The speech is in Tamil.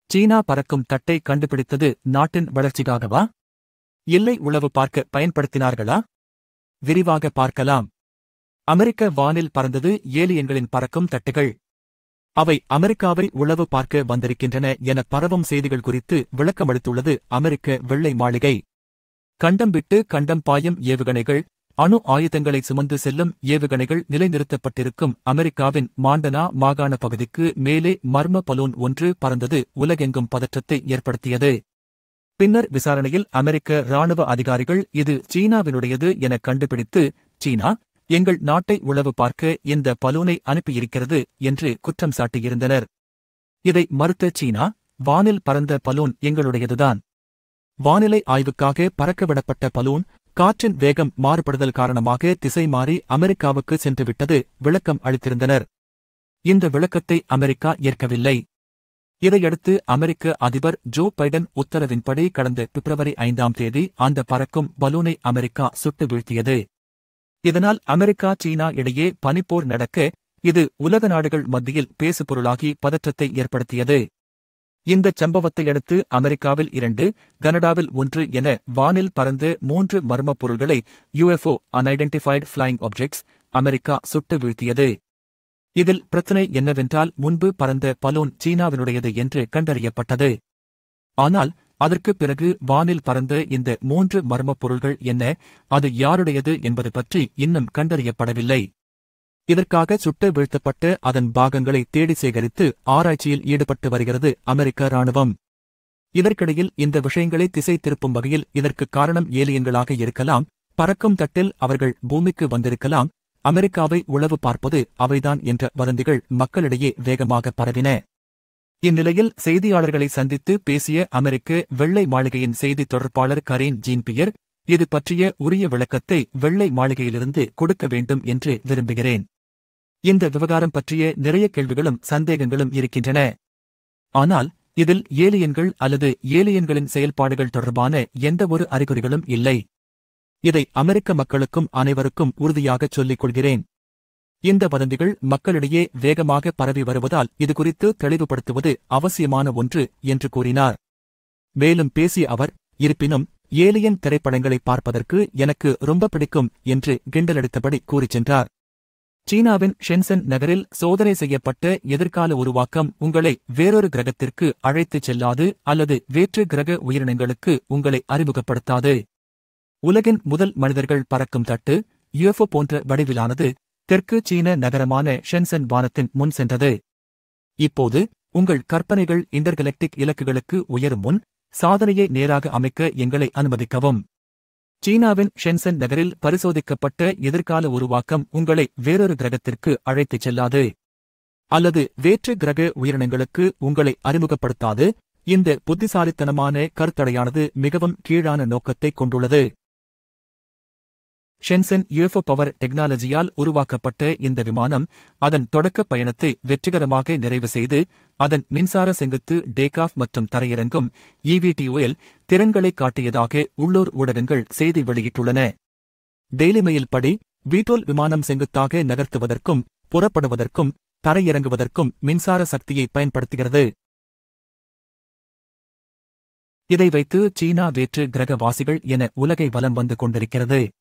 சீனா பறக்கும் தட்டை கண்டுபிடித்தது நாட்டின் வளர்ச்சிக்காகவா இல்லை உளவு பார்க்க பயன்படுத்தினார்களா விரிவாக பார்க்கலாம் அமெரிக்க வானில் பறந்தது ஏலியன்களின் பறக்கும் தட்டுகள் அவை அமெரிக்காவை உளவு பார்க்க வந்திருக்கின்றன என பரவும் செய்திகள் குறித்து விளக்கமளித்துள்ளது அமெரிக்க வெள்ளை மாளிகை கண்டம் விட்டு கண்டம் பாயும் ஏவுகணைகள் அணு ஆயுதங்களை சுமந்து செல்லும் ஏவுகணைகள் நிலைநிறுத்தப்பட்டிருக்கும் அமெரிக்காவின் மாண்டனா மாகாண பகுதிக்கு மேலே மர்ம பலூன் ஒன்று பறந்தது உலகெங்கும் பதற்றத்தை ஏற்படுத்தியது பின்னர் விசாரணையில் அமெரிக்க ராணுவ அதிகாரிகள் இது சீனாவினுடையது என கண்டுபிடித்து சீனா எங்கள் நாட்டை உளவு பார்க்க இந்த பலூனை அனுப்பியிருக்கிறது என்று குற்றம் சாட்டியிருந்தனர் இதை மறுத்த சீனா வானில் பறந்த பலூன் எங்களுடையதுதான் வானிலை ஆய்வுக்காக பறக்கவிடப்பட்ட பலூன் காற்றின் வேகம் மாறுபடுதல் காரணமாக திசை மாறி அமெரிக்காவுக்கு சென்றுவிட்டது விளக்கம் அளித்திருந்தனர் இந்த விளக்கத்தை அமெரிக்கா ஏற்கவில்லை இதையடுத்து அமெரிக்க அதிபர் ஜோ பைடன் உத்தரவின்படி கடந்த பிப்ரவரி ஐந்தாம் தேதி அந்த பறக்கும் பலூனை அமெரிக்கா சுட்டு வீழ்த்தியது இதனால் அமெரிக்கா சீனா இடையே பனிப்போர் நடக்க இது உலக நாடுகள் மத்தியில் பேசுபொருளாகி பதற்றத்தை ஏற்படுத்தியது இந்தச் சம்பவத்தையடுத்து அமெரிக்காவில் இரண்டு கனடாவில் ஒன்று என வானில் பறந்த மூன்று மர்மப் பொருள்களை UFO unidentified flying objects America சுட்டு வீழ்த்தியது இதில் பிரச்சனை என்னவென்றால் முன்பு பறந்த பலூன் சீனாவினுடையது என்று கண்டறியப்பட்டது ஆனால் அதற்குப் பிறகு வானில் பறந்த இந்த மூன்று மர்மப் பொருள்கள் என்ன அது யாருடையது என்பது பற்றி இன்னும் கண்டறியப்படவில்லை இதற்காக சுட்டு வீழ்த்தப்பட்ட அதன் பாகங்களை தேடி சேகரித்து ஆராய்ச்சியில் ஈடுபட்டு வருகிறது அமெரிக்க ராணுவம் இதற்கிடையில் இந்த விஷயங்களை திசை திருப்பும் வகையில் இதற்கு காரணம் ஏலியன்களாக இருக்கலாம் பறக்கும் தட்டில் அவர்கள் பூமிக்கு வந்திருக்கலாம் அமெரிக்காவை உளவு பார்ப்பது அவைதான் என்ற வதந்திகள் மக்களிடையே வேகமாக பரவின இந்நிலையில் செய்தியாளர்களை சந்தித்து பேசிய அமெரிக்க வெள்ளை மாளிகையின் செய்தி தொடர்பாளர் கரீன் ஜீன் பியர் இது பற்றிய உரிய விளக்கத்தை வெள்ளை மாளிகையிலிருந்து கொடுக்க வேண்டும் என்று விரும்புகிறேன் இந்த விவகாரம் பற்றிய நிறைய கேள்விகளும் சந்தேகங்களும் இருக்கின்றன ஆனால் இதில் ஏலியன்கள் அல்லது ஏலியன்களின் செயல்பாடுகள் தொடர்பான எந்த ஒரு அறிகுறிகளும் இல்லை இதை அமெரிக்க மக்களுக்கும் அனைவருக்கும் உறுதியாகச் சொல்லிக் கொள்கிறேன் இந்த வதந்திகள் மக்களிடையே வேகமாக பரவி வருவதால் இது குறித்து தெளிவுபடுத்துவது அவசியமான ஒன்று என்று கூறினார் மேலும் பேசிய அவர் இருப்பினும் ஏலியன் திரைப்படங்களை பார்ப்பதற்கு எனக்கு ரொம்ப பிடிக்கும் என்று கிண்டலடித்தபடி கூறிச் சென்றார் சீனாவின் ஷென்சன் நகரில் சோதனை செய்யப்பட்ட எதிர்கால உருவாக்கம் உங்களை வேறொரு கிரகத்திற்கு அழைத்துச் செல்லாது அல்லது வேற்று கிரக உயிரினங்களுக்கு உங்களை அறிமுகப்படுத்தாது உலகின் முதல் மனிதர்கள் பறக்கும் தட்டு யுஎஃப்ஓ போன்ற வடிவிலானது தெற்கு சீன நகரமான ஷென்சன் வானத்தின் முன் சென்றது இப்போது உங்கள் கற்பனைகள் இன்டர்கலெக்டிக் இலக்குகளுக்கு உயரும் முன் சாதனையை நேராக அமைக்க எங்களை அனுமதிக்கவும் சீனாவின் ஷென்சன் நகரில் பரிசோதிக்கப்பட்ட எதிர்கால உருவாக்கம் உங்களை வேறொரு கிரகத்திற்கு அழைத்துச் செல்லாது அல்லது வேற்று கிரக உயிரினங்களுக்கு உங்களை அறிமுகப்படுத்தாது இந்த புத்திசாலித்தனமான கருத்தடையானது மிகவும் கீழான நோக்கத்தை கொண்டுள்ளது ஷென்சன் யுஎஃப்ஓ பவர் டெக்னாலஜியால் உருவாக்கப்பட்ட இந்த விமானம் அதன் தொடக்கப் பயணத்தை வெற்றிகரமாக நிறைவு செய்து அதன் மின்சார செங்குத்து டேக் ஆஃப் மற்றும் தரையிறங்கும் இவிடிஓஎல் திறன்களை காட்டியதாக உள்ளூர் ஊடகங்கள் செய்தி வெளியிட்டுள்ளன டெய்லி மெயில் படி வீட்டோல் விமானம் செங்குத்தாக நகர்த்துவதற்கும் புறப்படுவதற்கும் தரையிறங்குவதற்கும் மின்சார சக்தியை பயன்படுத்துகிறது இதை வைத்து சீனா வேற்று கிரகவாசிகள் என உலகை வலம் வந்து கொண்டிருக்கிறது